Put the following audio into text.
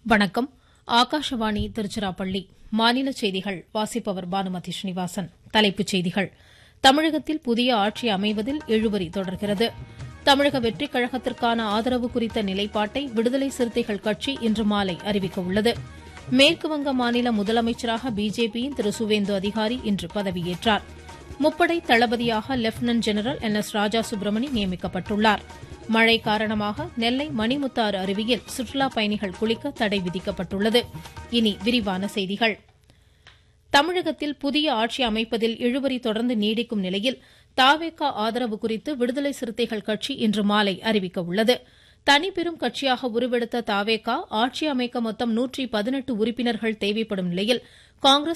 வணக்கம் ஆகாஷவாணி திருச்சிராப்பள்ளி மாநில செய்திகள் வாசிப்பவர் பானுமதி ஸ்ரீனிவாசன் தலைப்புச் செய்திகள் தமிழகத்தில் புதிய ஆட்சி அமைவதில் இழுபறி தொடர்கிறது தமிழக வெற்றிக் கழகத்திற்கான ஆதரவு குறித்த நிலைப்பாட்டை விடுதலை சிறுத்தைகள் கட்சி இன்று மாலை அறிவிக்க உள்ளது மேற்குவங்க மாநில முதலமைச்சராக பிஜேபியின் திரு சுவேந்து அதிகாரி இன்று பதவியேற்றார் முப்படை தளபதியாக lieutenant general N S Raja Subramani நியமிக்கப்பட்டுள்ளார் மழை காரணமாக நெல்லை மணிமுத்தாறு அருவியில் சுற்றுலாப் பயணிகள் குளிக்க தடை விதிக்கப்பட்டுள்ளது இனி விரிவான செய்திகள் தமிழகத்தில் புதிய ஆட்சி அமைப்பதில் இழுபறி தொடர்ந்து நீடிக்கும் நிலையில் தாவேகா ஆதரவு குறித்து விடுதலை சிறுத்தைகள் கட்சி இன்று மாலை அறிவிக்க உள்ளது தனிப்பெரும் கட்சியாக உருவெடுத்த தாவேகா ஆட்சி அமைக்க மொத்தம் நூற்றி பதினெட்டு உறுப்பினர்கள் தேவைப்படும் நிலையில் காங்கிரஸ்